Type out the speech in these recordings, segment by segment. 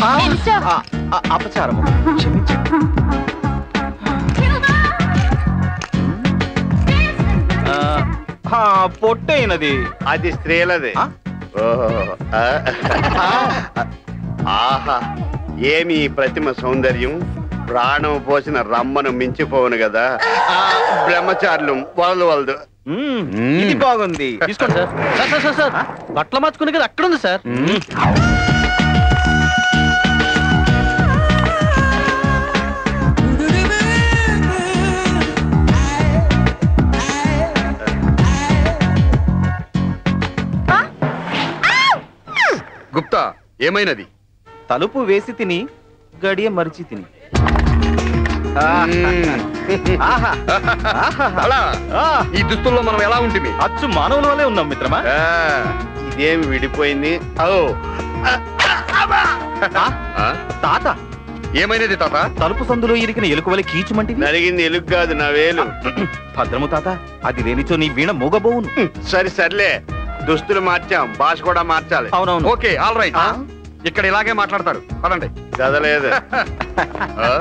ఏ, mister. ఆ, ఆ, అపచారము క్షమించండి ఆ, ఆ, పొట్టైనది అది స్త్రీలది ఆ? ఓహో ఆ. ఆహా ఏమి ఈ ప్రతిమ సౌందర్యం ప్రాణం పోసిన రమ్మను మించిపోవును కదా ఆ, బ్రహ్మచారులు వలదు వలదు మ్మ్, ఇది బాగుంది తీసుకోండి sir sir sir sir sir బట్టలు మార్చుకునే కదా అక్కడ ఉంది సార్ గుప్తా ఏమైనది తలుపు వేసి తిని గడియ మరిచి తిని ఆహా ఆహా అలా ఆ, ఈ దుస్తుల్లో మనం ఎలా ఉంటుంది అచ్చు మానవుల వల్లే ఉన్నాం మిత్రమా ఇదేమి విడిపోయింది ఓ ఆ, ఆ? తాత ఏమైనది తాత తలుపు సందులో ఇరికిన ఎలుకవలే కీచుమంటివి నరిగింది ఎలుగు కాదు నా వేలు భద్రము తాత అది లేనిచో నీ వీణ మూగబోవును సరే సర్లే దుస్తులు మార్చాం భాష కూడా మార్చాలి అవునవును ఓకే ఆల్ రైట్ ఆ? ఇక్కడ ఇలాగే మాట్లాడతారు పదండి కదలేదు ఆ?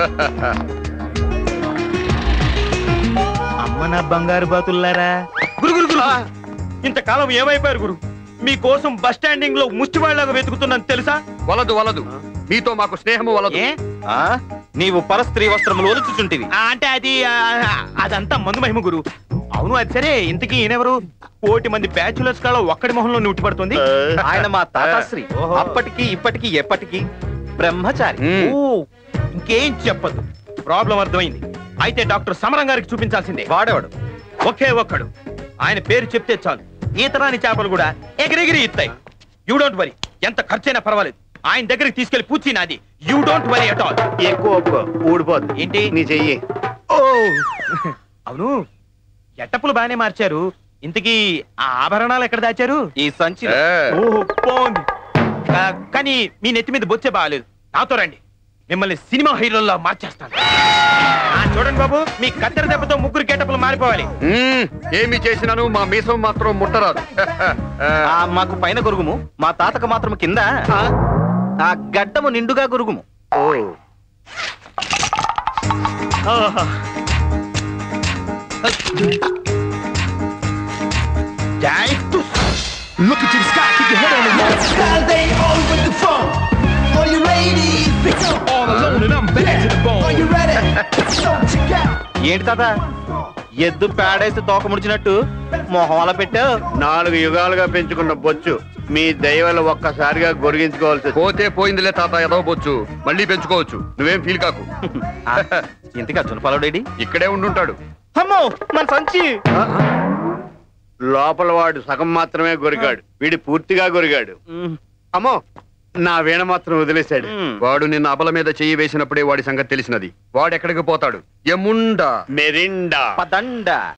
అమ్మ నా బంగారు బాతుల్లారా గురు గురు గురు ఇంతకాలం ఏమైపోయారు గురు మీకోసం బస్ స్టాండింగ్ లో ముష్టివాళ్ళగా వెతుకుతున్నాను తెలుసా వలదు వలదు మీతో మాకు స్నేహము వలదు ఏ ఆ? నీవు పరస్త్రీ వస్త్రములు ఒలుచుచుంటివి ఆ, అంటే అది ఆ, అదంతా మందు మహిమ గురు అవును అది సరే ఇంతకీ ఈయనెవరు కోటి మంది బ్యాచులర్స్ కాళ్ళ ఒక్కడి మొహంలో నుట్టి పడుతుంది ఆయన మా తాతాశ్రీ అప్పటికి ఇప్పటికి ఎప్పటికి బ్రహ్మచారి మ్మ్. ఓ ఇంకేం చెప్పదు ప్రాబ్లం అర్థమైంది అయితే డాక్టర్ సమరం గారికి చూపించాల్సిందే వాడేవాడు ఒకే ఒక్కడు ఆయన పేరు చెప్తే చాలు ఈతరాని చేపలు కూడా ఎగిరెగిరి ఇస్తాయి యూ డోంట్ వరీ ఎంత ఖర్చైనా పర్వాలేదు ఆయన దగ్గరికి తీసుకెళ్లి పూచి నాది you don't worry at all ఎక్కువ ఒప్పుకో ఊడిపోద్ది ఏంటి నీ చెయ్యి ఓ అవును ఎట్టప్పులు బాగానే మార్చారు ఇంతకీ ఆ ఆభరణాలు ఎక్కడ దాచారు ఈ సంచి ఓహో బాగుంది ఆ, కానీ మీ నెత్తి మీద బొచ్చే బాగాలేదు నాతో రండి మిమ్మల్ని సినిమా హీరోల్లో మార్చేస్తాను ఆ, చూడండి బాబు మీ కత్తెర దెబ్బతో ముగ్గురు గెటప్పులు మారిపోవాలి మ్మ్. ఏమి చేసినాను మా మీసం మాత్రం ముట్టరాదు ఆ మాకు పైన గొరుగుము మా తాతకు మాత్రం కింద ఆ గడ్డము నిండుగా గొరుగుము ఓ ఆహా. జై తుస్. Look into the sky, keep your head on the wall. Styles ain't all with the phone. All you ladies, pick up. All alone and I'm bad to the bone. Are you ready? So check out. ఏంటి తాత ఎద్దు పేడేసి తోక ముడిచినట్టు మొహం అలా పెట్టావు నాలుగు యుగాలుగా పెంచుకున్న బొచ్చు మీ దయవల్ల ఒక్కసారిగా గొరిగించుకోవాల్సి పోతే పోయిందిలే తాత ఎదవబొచ్చు మళ్ళీ పెంచుకోవచ్చు నువ్వేం ఫీల్ కాకు ఆ, ఇంతకీ అర్జున పాలవుడేడి ఇక్కడే ఉండుంటాడు అమ్మో మన సంచి లోపల వాడు సగం మాత్రమే గొరిగాడు వీడి పూర్తిగా గొరిగాడు మ్, అమ్మో నా వీణ మాత్రం వదిలేశాడు మ్. వాడు నిన్న అబల మీద చెయ్యి వేసినప్పుడే వాడి సంగతి తెలిసినది వాడు ఎక్కడికి పోతాడు ఎముండా మెరిండా పదండ